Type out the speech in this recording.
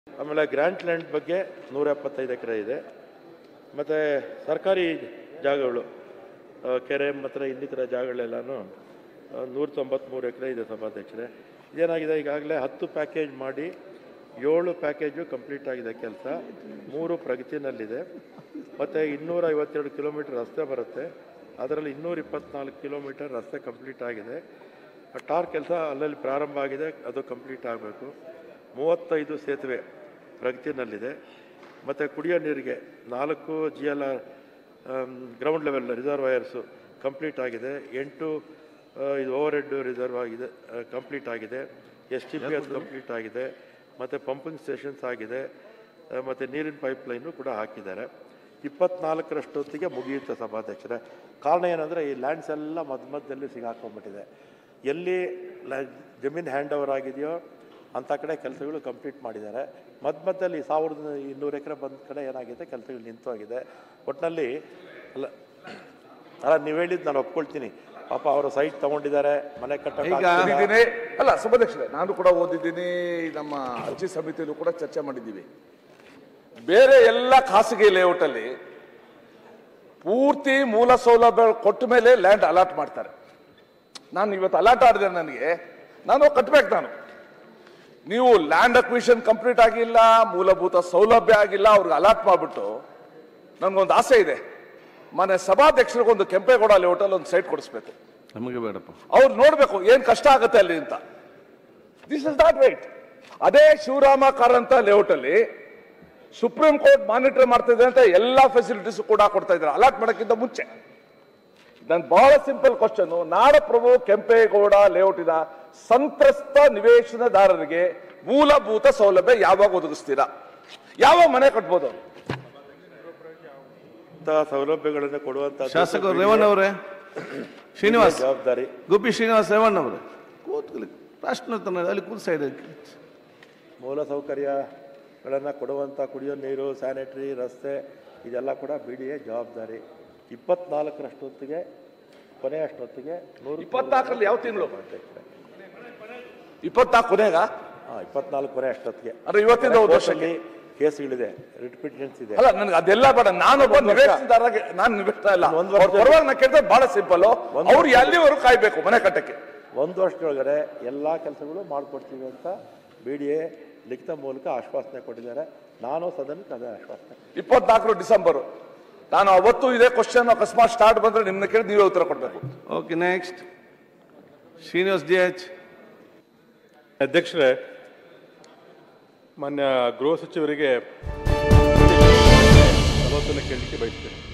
ಆಮೇಲೆ grant land ಬಗ್ಗೆ ನೂರ ಎಪ್ಪತ್ತೈದು ಎಕರೆ ಇದೆ ಮತ್ತು ಸರ್ಕಾರಿ ಜಾಗಗಳು ಆ, ಕೆರೆ ಮತ್ತು ಇನ್ನಿತರ ಜಾಗಗಳೆಲ್ಲನೂ ನೂರ ತೊಂಬತ್ತ್ಮೂರು ಎಕರೆ ಇದೆ ಸಭಾಧ್ಯಕ್ಷರೇ ಇದೇನಾಗಿದೆ ಈಗಾಗಲೇ ಹತ್ತು ಪ್ಯಾಕೇಜ್ ಮಾಡಿ ಏಳು ಪ್ಯಾಕೇಜು ಕಂಪ್ಲೀಟ್ ಆಗಿದೆ ಕೆಲಸ ಮೂರು ಪ್ರಗತಿನಲ್ಲಿದೆ ಮತ್ತು ಇನ್ನೂರ ಐವತ್ತೆರಡು ಕಿಲೋಮೀಟರ್ ರಸ್ತೆ ಬರುತ್ತೆ ಅದರಲ್ಲಿ ಇನ್ನೂರ ಇಪ್ಪತ್ನಾಲ್ಕು ಕಿಲೋಮೀಟರ್ ರಸ್ತೆ ಕಂಪ್ಲೀಟ್ ಆಗಿದೆ ಟಾರ್ ಕೆಲಸ ಅಲ್ಲಲ್ಲಿ ಪ್ರಾರಂಭ ಆಗಿದೆ ಅದು ಕಂಪ್ಲೀಟ್ ಆಗಬೇಕು ಮೂವತ್ತೈದು ಸೇತುವೆ ಪ್ರಗತಿನಲ್ಲಿದೆ ಮತ್ತು ಕುಡಿಯೋ ನೀರಿಗೆ ನಾಲ್ಕು G L R ground level reservoirs complete ಆಗಿದೆ ಎಂಟು ಆ, ಇದು ಓವರ್ ಹೆಡ್ ರಿಸರ್ವ್ ಆಗಿದೆ ಕಂಪ್ಲೀಟ್ ಆಗಿದೆ ಎಸ್ ಟಿ ಪಿ ಅದು ಕಂಪ್ಲೀಟ್ ಆಗಿದೆ ಮತ್ತು ಪಂಪಿಂಗ್ ಸ್ಟೇಷನ್ಸ್ ಆಗಿದೆ ಮತ್ತು ನೀರಿನ ಪೈಪ್ಲೈನು ಕೂಡ ಹಾಕಿದ್ದಾರೆ ಇಪ್ಪತ್ನಾಲ್ಕರಷ್ಟೊತ್ತಿಗೆ ಮುಗಿಯುತ್ತೆ ಸಭಾಧ್ಯಕ್ಷರೇ ಕಾರಣ ಏನಂದರೆ ಈ ಲ್ಯಾಂಡ್ಸ್ ಎಲ್ಲ ಮಧ್ಯ ಮಧ್ಯದಲ್ಲಿ ಸಿಗಾಕೊಂಡ್ಬಿಟ್ಟಿದೆ ಎಲ್ಲಿ ಲ- ಜಮೀನು ಹ್ಯಾಂಡ್ ಓವರ್ ಆಗಿದೆಯೋ ಅಂಥ ಕಡೆ ಕೆಲಸಗಳು ಕಂಪ್ಲೀಟ್ ಮಾಡಿದ್ದಾರೆ ಮಧ್ಯ ಮಧ್ಯದಲ್ಲಿ ಸಾವಿರದ ಇನ್ನೂರು ಎಕರೆ ಬಂದ ಕಡೆ ಏನಾಗಿದೆ ಕೆಲಸಗಳು ನಿಂತು ಹೋಗಿದೆ ಒಟ್ಟಿನಲ್ಲಿ ಅಲ್ಲ ಅಲ್ಲ ನೀವು ಹೇಳಿದ್ದು ನಾನು ಒಪ್ಕೊಳ್ತೀನಿ ಪಾಪ ಅವರು ಸೈಟ್ ತಗೊಂಡಿದ್ದಾರೆ ಮನೆ ಕಟ್ಟಕ್ಕೆ ಈಗ ಆಗ್ತಿಲ್ಲ. ಓದಿದ್ದೀನಿ ಅಲ್ಲ ಸಭಾಧ್ಯಕ್ಷರೇ ನಾನು ಕೂಡ ಓದಿದ್ದೀನಿ ನಮ್ಮ ಅರ್ಜಿ ಸಮಿತಿಯಲ್ಲೂ ಕೂಡ ಚರ್ಚೆ ಮಾಡಿದ್ದೀವಿ ಬೇರೆ ಎಲ್ಲ ಖಾಸಗಿ ಲೇಔಟ್ ಅಲ್ಲಿ ಪೂರ್ತಿ ಮೂಲ ಸೌಲಭ್ಯ ಕೊಟ್ಟ ಮೇಲೆ ಲ್ಯಾಂಡ್ ಅಲಾಟ್ ಮಾಡ್ತಾರೆ ನಾನು ಇವತ್ತು ಅಲಾಟ್ ಆಡಿದೆ ನನಗೆ ನಾನು ಕಟ್ಬೇಕು ನಾನು ನೀವು ಲ್ಯಾಂಡ್ ಅಕ್ವಿಷನ್ ಕಂಪ್ಲೀಟ್ ಆಗಿಲ್ಲ ಮೂಲಭೂತ ಸೌಲಭ್ಯ ಆಗಿಲ್ಲ ಅವ್ರಿಗೆ ಅಲಾಟ್ ಮಾಡ್ಬಿಟ್ಟು ನನ್ಗೊಂದು ಆಸೆ ಇದೆ ಮನೆ ಸಭಾಧ್ಯಕ್ಷರಿಗೊಂದು ಕೆಂಪೇಗೌಡ ಲೇಔಟಲ್ಲಿ ಒಂದು ಸೈಟ್ ಕೊಡಿಸ್ಬೇಕು ನಮಗೆ ಬೇಡಪ್ಪ ಅವ್ರು ನೋಡ್ಬೇಕು ಏನ್ ಕಷ್ಟ ಆಗುತ್ತೆ ಅಲ್ಲಿ ಅಂತ ದಿಸ್ ಇಸ್ ನಾಟ್ ರೈಟ್ ಅದೇ ಶಿವರಾಮ ಕಾರಂತ ಲೇಔಟ್ ಅಲ್ಲಿ ಸುಪ್ರೀಂ ಕೋರ್ಟ್ ಮಾನಿಟರ್ ಮಾಡ್ತಿದೆ ಅಂತ ಎಲ್ಲಾ ಫೆಸಿಲಿಟೀಸ್ ಕೂಡ ಕೊಡ್ತಾ ಇದ್ದಾರೆ ಅಲಾಟ್ ಮಾಡಕ್ಕಿಂತ ಮುಂಚೆ ನನ್ ಬಹಳ ಸಿಂಪಲ್ ಕ್ವಶನ್ ನಾಡಪ್ರಭು ಕೆಂಪೇಗೌಡ ಲೇಔಟಿನ ಸಂತ್ರಸ್ತ ನಿವೇಶನದಾರರಿಗೆ ಮೂಲಭೂತ ಸೌಲಭ್ಯ ಯಾವಾಗ ಒದಗಿಸ್ತೀರಾ ಯಾವ ಮನೆ ಕಟ್ಬೋದು ಅವ್ರು? ಇಂಥ ಸೌಲಭ್ಯಗಳನ್ನು ಕೊಡುವಂಥ ಶಾಸಕರು ರೇವಣ್ಣ ಅವರೇ ಶ್ರೀನಿವಾಸ್ ಜವಾಬ್ದಾರಿ ಗುಬ್ಬಿ ಶ್ರೀನಿವಾಸ್ ರೇವಣ್ಣ ಅವರೇ ಕೂತ್ಕೊಳ್ಳಿ ಪ್ರಶ್ನೋತ್ತರ ಅಲ್ಲಿ ಕೂತ್ ಸೈಡ್ ಮೂಲ ಸೌಕರ್ಯಗಳನ್ನು ಕೊಡುವಂಥ ಕುಡಿಯೋ ನೀರು ಸ್ಯಾನಿಟರಿ ರಸ್ತೆ ಇದೆಲ್ಲ ಕೂಡ ಬಿ ಡಿ ಎ ಜವಾಬ್ದಾರಿ ಇಪ್ಪತ್ನಾಲ್ಕರಷ್ಟೊತ್ತಿಗೆ ಕೊನೆ ಅಷ್ಟೊತ್ತಿಗೆ ನೂರು ಇಪ್ಪತ್ನಾಲ್ಕರಲ್ಲಿ ಯಾವ ತಿಂಗಳು ಇಪ್ಪತ್ನಾಲ್ಕು ಕೊನೆಗ ಹಾಂ ಇಪ್ಪತ್ನಾಲ್ಕು ಕೊನೆ ಅಷ್ಟೊತ್ತಿಗೆ ಅಂದ್ರೆ ಇವತ್ತಿಂದ ಒಂದು ವರ್ಷಕ್ಕೆ ಕೋರ್ಟಲ್ಲಿ ಕೇಸ್ಗಳಿದೆ ರಿಪಿಟೆನ್ಸ್ ಇದೆ ಅಲ್ಲ ನನಗೆ ಅದೆಲ್ಲ ಬೇಡ ನಾನೊಬ್ಬ ಒಂದು ವರ್ಷ. ನಿವೇಶನದಾರ ನಾನು ನಿವೇಶನ ಇಲ್ಲ ಒಂದು ವರ್ಷ. ಅವ್ರ ಪರವಾಗಿ ನಾನು ಕೇಳಿದ್ರೆ ಬಹಳ ಸಿಂಪಲ್ ಒಂದು ಅವ್ರು ವರ್ಷ. ಎಲ್ಲಿವರೆಗೂ ಕಾಯ್ಬೇಕು ಮನೆ ಕಟ್ಟಕ್ಕೆ ಒಂದು ವರ್ಷದೊಳಗಡೆ ಎಲ್ಲ ಕೆಲಸಗಳು ಮಾಡಿಕೊಡ್ತೀವಿ ಅಂತ ಬಿ ಡಿ ಎ ಲಿಖಿತ ಮೂಲಕ ಆಶ್ವಾಸನೆ ಕೊಟ್ಟಿದ್ದಾರೆ ನಾನು ಸದನಕ್ಕೆ ಅದೇ ಆಶ್ವಾಸನೆ ಇಪ್ಪತ್ನಾಲ್ಕರು ಡಿಸೆಂಬರ್ ನಾನು ಅವತ್ತು ಇದೇ ಕ್ವಶನ್ ಅಕಸ್ಮಾತ್ ಸ್ಟಾರ್ಟ್ ಬಂದ್ರೆ ನಿಮ್ಮನ್ನ ಕೇಳಿ ನೀವೇ ಉತ್ತರ ಕೊಡ್ಬೇಕು okay next Srinivas D H ಅಧ್ಯಕ್ಷರೇ ಮಾನ್ಯ ಗೃಹ ಸಚಿವರಿಗೆ ಸಲೋತ್ತನ ಕೇಳಲಿಕ್ಕೆ ಬಯಸ್ತೇನೆ